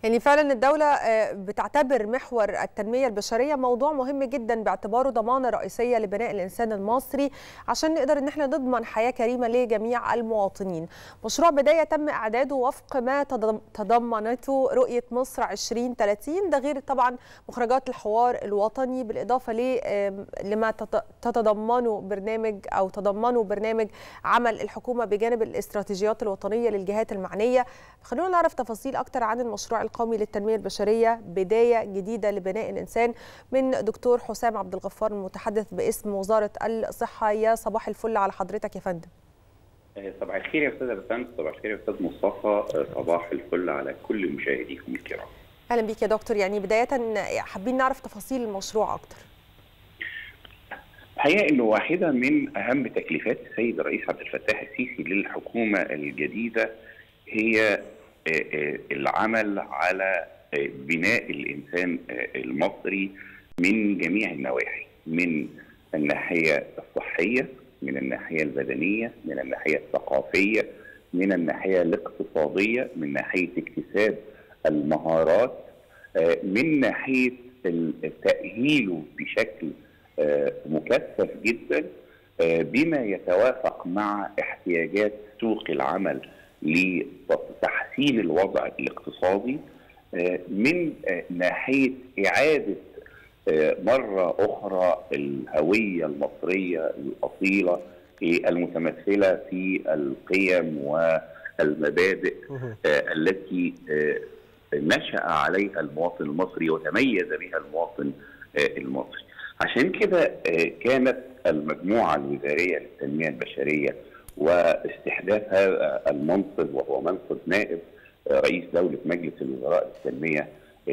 يعني فعلا الدولة بتعتبر محور التنمية البشرية موضوع مهم جدا باعتباره ضمانة رئيسية لبناء الإنسان المصري عشان نقدر إن احنا نضمن حياة كريمة لجميع المواطنين مشروع بداية تم إعداده وفق ما تضمنته رؤية مصر 2030 ده غير طبعا مخرجات الحوار الوطني بالإضافة لما تتضمنه برنامج أو تضمنه برنامج عمل الحكومة بجانب الاستراتيجيات الوطنية للجهات المعنية خلونا نعرف تفاصيل أكتر عن المشروع القومي للتنمية البشرية بداية جديدة لبناء الإنسان من دكتور حسام عبد الغفار المتحدث باسم وزارة الصحة يا صباح الفل على حضرتك يا فندم صباح الخير يا استاذ بسام صباح الخير يا استاذ مصطفى صباح الفل على كل مشاهديكم الكرام اهلا بيك يا دكتور يعني بدايه حابين نعرف تفاصيل المشروع اكتر الحقيقه انه واحده من اهم تكليفات السيد الرئيس عبد الفتاح السيسي للحكومه الجديده هي العمل على بناء الانسان المصري من جميع النواحي من الناحيه الصحيه من الناحيه البدنيه من الناحيه الثقافيه من الناحيه الاقتصاديه من ناحيه اكتساب المهارات من ناحيه تاهيله بشكل مكثف جدا بما يتوافق مع احتياجات سوق العمل لتحسين الوضع الاقتصادي من ناحيه اعاده مره اخرى الهويه المصريه الاصيله المتمثله في القيم والمبادئ التي نشا عليها المواطن المصري وتميز بها المواطن المصري. عشان كده كانت المجموعه الوزاريه للتنميه البشريه واستحداث هذا المنصب وهو منصب نائب رئيس دوله مجلس الوزراء للتنميه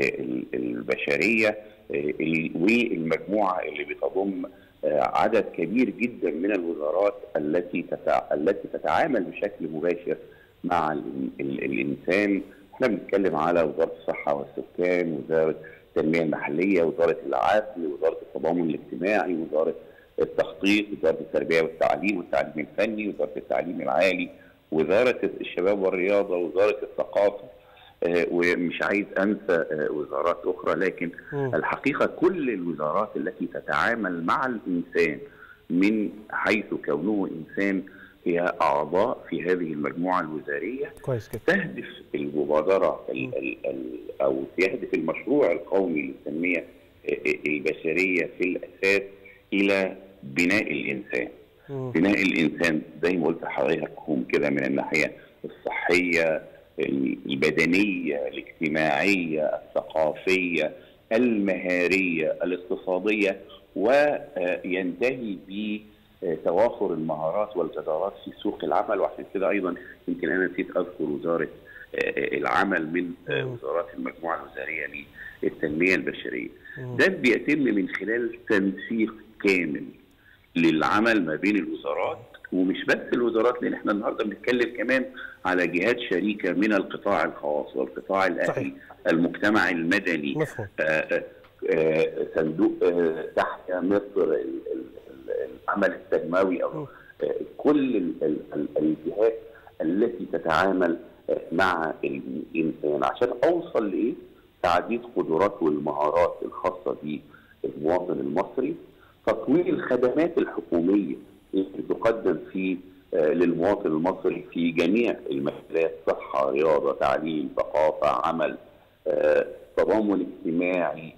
البشريه والمجموعه اللي بتضم عدد كبير جدا من الوزارات التي التي تتعامل بشكل مباشر مع ال ال الانسان احنا بنتكلم على وزاره الصحه والسكان وزاره التنميه المحليه وزاره العافيه وزاره التضامن الاجتماعي وزاره التخطيط وزاره التربيه والتعليم والتعليم الفني وزاره التعليم العالي وزاره الشباب والرياضه وزاره الثقافه ومش عايز انسى وزارات اخرى لكن م. الحقيقه كل الوزارات التي تتعامل مع الانسان من حيث كونه انسان هي اعضاء في هذه المجموعه الوزاريه كويس كده. تهدف المبادره ال ال ال او يهدف المشروع القومي للتنميه البشريه في الاساس الى بناء الانسان م. بناء الانسان زي ما قلت لحضرتك كده من الناحيه الصحيه البدنيه الاجتماعيه الثقافيه المهاريه الاقتصاديه وينتهي بتوافر المهارات والجدارات في سوق العمل وعشان كده ايضا يمكن انا نسيت اذكر وزاره العمل من وزارات المجموعه الوزاريه للتنميه البشريه ده بيتم من خلال تنسيق كامل للعمل ما بين الوزارات ومش بس الوزارات لان احنا النهارده بنتكلم كمان على جهات شريكه من القطاع الخاص والقطاع الاهلي المجتمع المدني آآ آآ صندوق تحيا مصر العمل التنموي او كل الجهات التي تتعامل مع الانسان عشان اوصل لايه؟ تعزيز قدراته والمهارات الخاصه بالمواطن المصري تطوير الخدمات الحكوميه اللي تقدم في للمواطن المصري في جميع المجالات صحه رياضه تعليم ثقافه عمل تضامن اجتماعي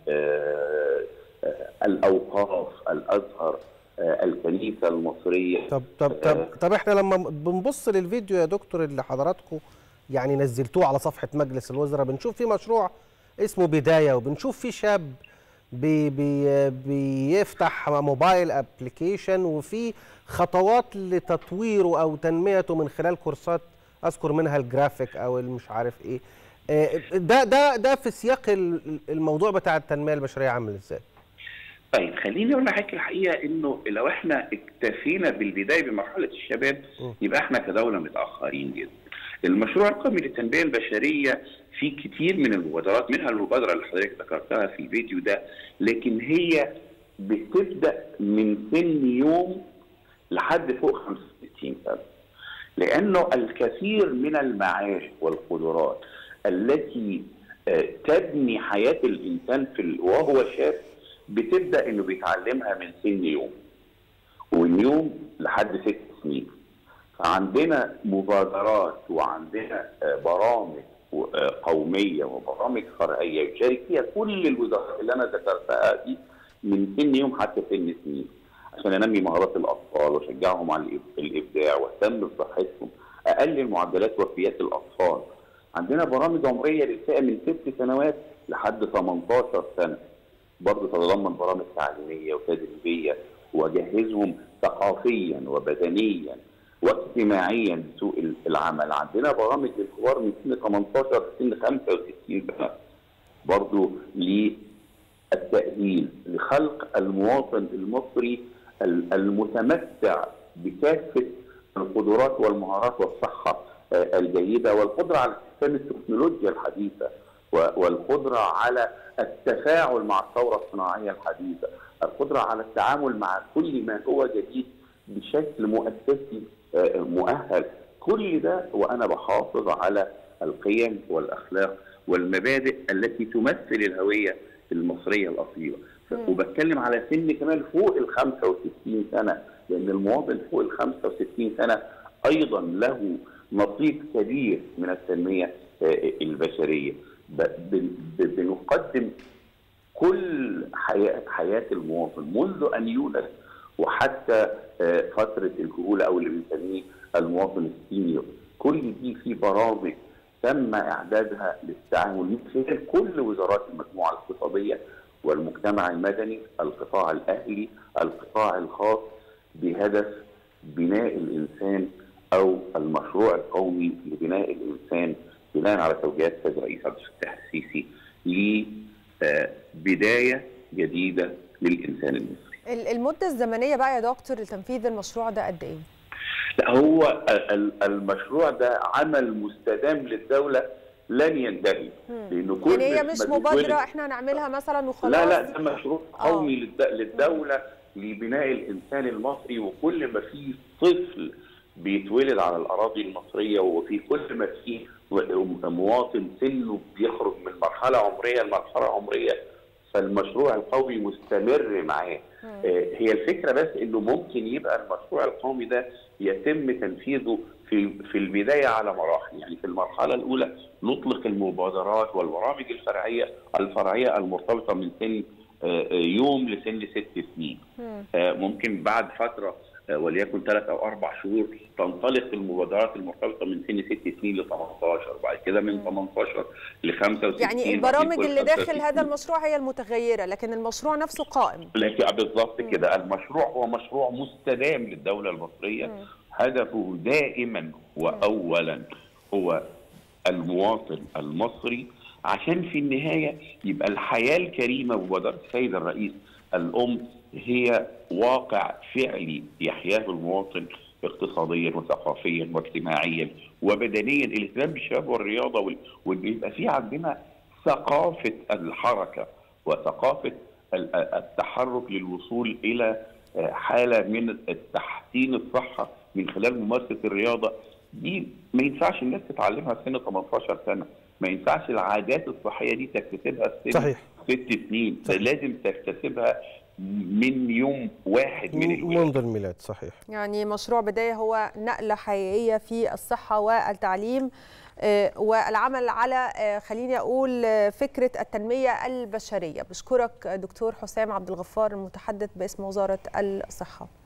الاوقاف الازهر الكنيسه المصريه طب طب طب طب احنا لما بنبص للفيديو يا دكتور اللي حضراتكم يعني نزلتوه على صفحه مجلس الوزراء بنشوف فيه مشروع اسمه بدايه وبنشوف فيه شاب بي بي بيفتح موبايل ابلكيشن وفي خطوات لتطويره او تنميته من خلال كورسات اذكر منها الجرافيك او مش عارف ايه ده ده ده في سياق الموضوع بتاع التنميه البشريه عامل ازاي؟ طيب خليني اقول لحضرتك الحقيقه انه لو احنا اكتفينا بالبدايه بمرحله الشباب يبقى احنا كدوله متاخرين جدا. المشروع القومي للتنميه البشريه في كتير من المبادرات منها المبادره اللي حضرتك ذكرتها في الفيديو ده لكن هي بتبدا من سن يوم لحد فوق 65 سنه. لانه الكثير من المعارف والقدرات التي تبني حياه الانسان في ال... وهو شاب بتبدا انه بيتعلمها من سن يوم ومن يوم لحد ست سنين فعندنا مبادرات وعندنا برامج قوميه وبرامج فرعيه يشارك فيها كل الوزارات اللي انا ذكرتها دي من سن يوم حتى سن سنين عشان انمي مهارات الاطفال واشجعهم على الابداع واهتم بصحتهم اقلل معدلات وفيات الاطفال عندنا برامج عمريه للفئه من ست سنوات لحد 18 سنه برضه تتضمن برامج تعليميه وتدريبيه واجهزهم ثقافيا وبدنيا واجتماعيا لسوق العمل عندنا برامج للكبار من سن 18 لسن 65 سنه برضه للتاهيل لخلق المواطن المصري المتمتع بكافه القدرات والمهارات والصحه الجيده والقدره على استخدام التكنولوجيا الحديثه والقدره على التفاعل مع الثوره الصناعيه الحديثه، القدره على التعامل مع كل ما هو جديد بشكل مؤسسي مؤهل، كل ده وانا بحافظ على القيم والاخلاق والمبادئ التي تمثل الهويه المصريه الاصيله. وبتكلم على سن كمان فوق ال 65 سنه لان المواطن فوق ال 65 سنه ايضا له نصيب كبير من التنميه البشريه بنقدم كل حياه حياه المواطن منذ ان يولد وحتى فتره الكهوله او اللي بنسميه المواطن السينيور كل دي في برامج تم اعدادها للتعامل من خلال كل وزارات المجموعه الاقتصاديه والمجتمع المدني القطاع الاهلي القطاع الخاص بهدف بناء الانسان او المشروع القومي لبناء الانسان بناء على توجيهات السيد الرئيس عبد الفتاح السيسي لبدايه جديده للانسان المصري. المده الزمنيه بقى يا دكتور لتنفيذ المشروع ده قد ايه؟ لا هو المشروع ده عمل مستدام للدوله لن ينتهي لانه كل يعني هي مش مبادره احنا هنعملها مثلا وخلاص لا لا ده مشروع قومي أوه. للدوله لبناء الانسان المصري وكل ما في طفل بيتولد على الاراضي المصريه وفي كل ما في مواطن سنه بيخرج من مرحله عمريه لمرحله عمريه فالمشروع القومي مستمر معاه هي الفكره بس انه ممكن يبقى المشروع القومي ده يتم تنفيذه في في البدايه على مراحل يعني في المرحله الاولى نطلق المبادرات والبرامج الفرعيه الفرعيه المرتبطه من سن يوم لسن ست سنين ممكن بعد فتره وليكن ثلاث او اربع شهور تنطلق المبادرات المرتبطه من سن ست سنين ل 18 بعد كده من 18 ل 65 يعني البرامج اللي داخل هذا المشروع هي المتغيره لكن المشروع نفسه قائم لكن بالضبط كده المشروع هو مشروع مستدام للدوله المصريه مم. هدفه دائما واولا هو المواطن المصري عشان في النهايه يبقى الحياه الكريمه بمبادره السيد الرئيس الام هي واقع فعلي يحياه المواطن اقتصاديا وثقافيا واجتماعيا وبدنيا الاهتمام بالشباب والرياضه وان يبقى في عندنا ثقافه الحركه وثقافه التحرك للوصول الى حاله من تحسين الصحه من خلال ممارسه الرياضه دي ما ينفعش الناس تتعلمها سن 18 سنه ما ينفعش العادات الصحيه دي تكتسبها سن صحيح ست سنين صحيح. لازم تكتسبها من يوم واحد من الولادة منذ الميلاد صحيح يعني مشروع بداية هو نقلة حقيقية في الصحة والتعليم والعمل على خليني أقول فكرة التنمية البشرية بشكرك دكتور حسام عبد الغفار المتحدث باسم وزارة الصحة